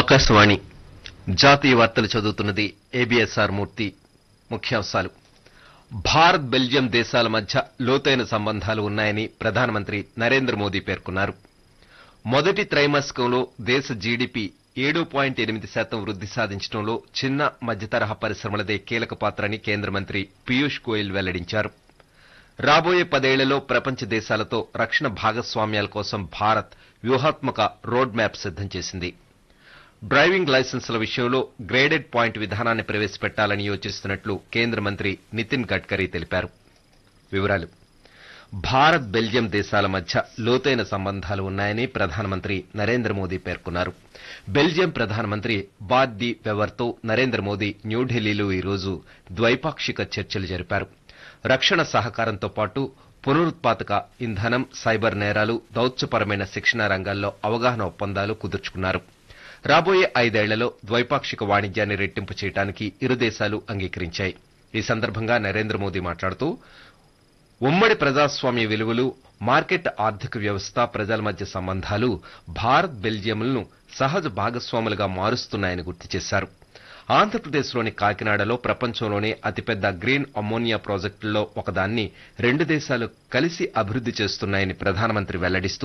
ఆకాశవాణి జాతీయ వార్తలు చదువుతున్నది ఏబిఎస్ఆర్ మూర్తి ముఖ్యాంశాలు భారత్ బెల్జియం దేశాల మధ్య లోతైన సంబంధాలు ఉన్నాయని ప్రధానమంత్రి నరేంద్ర మోదీ పేర్కొన్నారు మొదటి త్రైమాసికంలో దేశ జీడీపీ ఏడు పాయింట్ ఎనిమిది శాతం వృద్ధి సాధించడంలో చిన్న మధ్యతరహా పరిశ్రమలదే కీలక పాత్ర అని కేంద్ర మంత్రి పీయూష్ గోయల్ వెల్లడించారు రాబోయే పదేళ్లలో ప్రపంచ దేశాలతో రక్షణ భాగస్వామ్యాల కోసం భారత్ వ్యూహాత్మక రోడ్ మ్యాప్ సిద్దం చేసింది డ్రైవింగ్ లైసెన్సుల విషయంలో గ్రేడెడ్ పాయింట్ విధానాన్ని ప్రవేశపెట్టాలని యోచిస్తున్నట్లు కేంద్ర మంత్రి నితిన్ గడ్కరీ తెలిపారు వివరాలు భారత్ బెల్జియం దేశాల మధ్య లోతైన సంబంధాలు ఉన్నాయని ప్రధానమంత్రి నరేంద్ర మోదీ పేర్కొన్నారు బెల్జియం ప్రధానమంత్రి బాద్ డి వెవర్తో నరేంద్ర మోదీ న్యూఢిల్లీలో ఈ రోజు ద్వైపాక్షిక చర్చలు జరిపారు రక్షణ సహకారంతో పాటు పునరుత్పాదక ఇంధనం సైబర్ నేరాలు దౌత్యపరమైన శిక్షణ రంగాల్లో అవగాహన ఒప్పందాలు కుదుర్చుకున్నారు రాబోయే ఐదేళ్లలో ద్వైపాక్షిక వాణిజ్యాన్ని రెట్టింపు చేయడానికి ఇరు దేశాలు అంగీకరించాయి ఈ సందర్భంగా నరేంద్ర మోదీ మాట్లాడుతూ ఉమ్మడి ప్రజాస్వామ్య విలువలు మార్కెట్ ఆర్థిక వ్యవస్థ ప్రజల మధ్య సంబంధాలు భారత్ బెల్జియంలను సహజ భాగస్వాములుగా మారుస్తున్నాయని గుర్తు చేశారు ఆంధ్రప్రదేశ్లోని కాకినాడలో ప్రపంచంలోనే అతిపెద్ద గ్రీన్ అమ్మోనియా ప్రాజెక్టుల్లో ఒకదాన్ని రెండు దేశాలు కలిసి అభివృద్ది చేస్తున్నాయని ప్రధానమంత్రి వెల్లడిస్తూ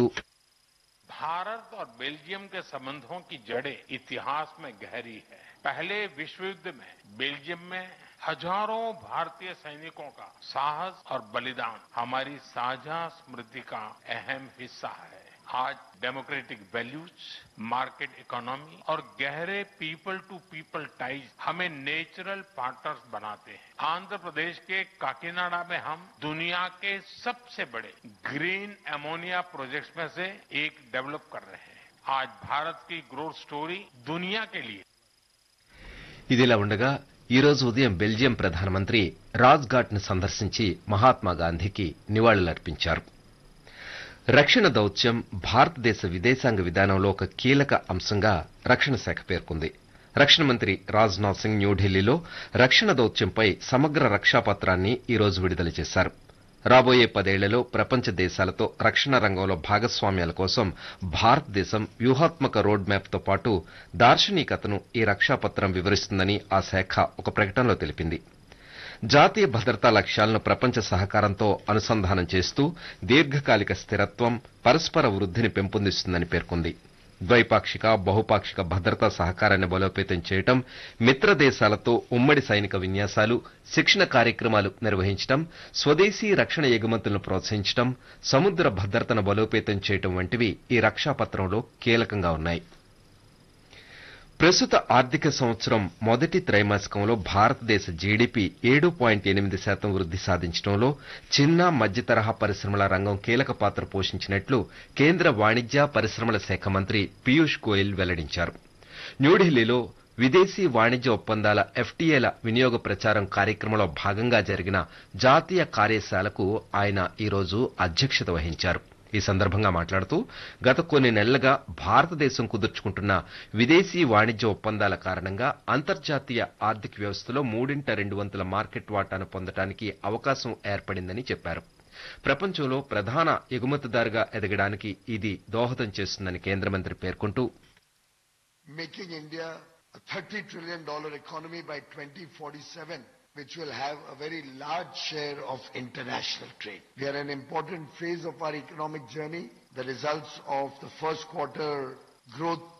भारत और बेल्जियम के संबंधों की जड़ें इतिहास में गहरी है पहले विश्व युद्ध में बेल्जियम में हजारों भारतीय सैनिकों का साहस और बलिदान हमारी साझा स्मृति का अहम हिस्सा है आज डेमोक्रेटिक वैल्यूज मार्केट इकोनॉमी और गहरे पीपल टू पीपल टाइज हमें नेचुरल पार्टनर्स बनाते हैं आंध्र प्रदेश के काकीनाडा में हम दुनिया के सबसे बड़े ग्रीन अमोनिया प्रोजेक्ट्स में से एक डेवलप कर रहे हैं आज भारत की ग्रोथ स्टोरी दुनिया के लिए ఇదిలా ఉండగా ఈ రోజు ఉదయం బెల్జియం ప్రధానమంత్రి రాజ్ఘాట్ ను సందర్శించి మహాత్మా గాంధీకి నివాళులర్పించారు రక్షణ దౌత్యం భారతదేశ విదేశాంగ విధానంలో ఒక కీలక అంశంగా రక్షణ శాఖ పేర్కొంది రక్షణ మంత్రి రాజ్నాథ్ సింగ్ న్యూఢిల్లీలో రక్షణ దౌత్యంపై సమగ్ర రక్షాపత్రాన్ని ఈ రోజు విడుదల చేశారు రాబోయే పదేళ్లలో ప్రపంచ దేశాలతో రక్షణ రంగంలో భాగస్వామ్యాల కోసం భారతదేశం వ్యూహాత్మక రోడ్ మ్యాప్ తో పాటు దార్శనికతను ఈ రక్షాపత్రం వివరిస్తుందని ఆ శాఖ ఒక ప్రకటనలో తెలిపింది జాతీయ భద్రతా లక్ష్యాలను ప్రపంచ సహకారంతో అనుసంధానం చేస్తూ దీర్ఘకాలిక స్థిరత్వం పరస్పర వృద్ధిని పెంపొందిస్తుందని పేర్కొంది ద్వైపాక్షిక బహుపాక్షిక భద్రతా సహకారాన్ని బలోపేతం చేయటం మిత్ర దేశాలతో ఉమ్మడి సైనిక విన్యాసాలు శిక్షణ కార్యక్రమాలు నిర్వహించడం స్వదేశీ రక్షణ ఎగుమతులను ప్రోత్సహించడం సముద్ర భద్రతను బలోపేతం చేయటం వంటివి ఈ రక్షాపత్రంలో కీలకంగా ఉన్నాయి ప్రస్తుత ఆర్థిక సంవత్సరం మొదటి త్రైమాసికంలో భారతదేశ జీడీపీ ఏడు పాయింట్ ఎనిమిది శాతం వృద్ధి సాధించడంలో చిన్న మధ్య తరహా పరిశ్రమల రంగం కీలక పాత్ర పోషించినట్లు కేంద్ర వాణిజ్య పరిశ్రమల శాఖ మంత్రి పీయూష్ గోయల్ వెల్లడించారు న్యూఢిల్లీలో విదేశీ వాణిజ్య ఒప్పందాల ఎఫ్టీఏల వినియోగ ప్రచారం కార్యక్రమంలో భాగంగా జరిగిన జాతీయ కార్యశాలకు ఆయన ఈ రోజు అధ్యక్షత వహించారు ఈ సందర్భంగా మాట్లాడుతూ గత కొన్ని నెలలుగా భారతదేశం కుదుర్చుకుంటున్న విదేశీ వాణిజ్య ఒప్పందాల కారణంగా అంతర్జాతీయ ఆర్థిక వ్యవస్థలో మూడింట రెండు వంతుల మార్కెట్ వాటాను పొందడానికి అవకాశం ఏర్పడిందని చెప్పారు ప్రపంచంలో ప్రధాన ఎగుమతిదారుగా ఎదగడానికి ఇది దోహదం చేస్తుందని కేంద్ర మంత్రి పేర్కొంటూ making India a $30 trillion economy by 2047, which will have a very large share of international trade. We are in an important phase of our economic journey. The results of the first quarter growth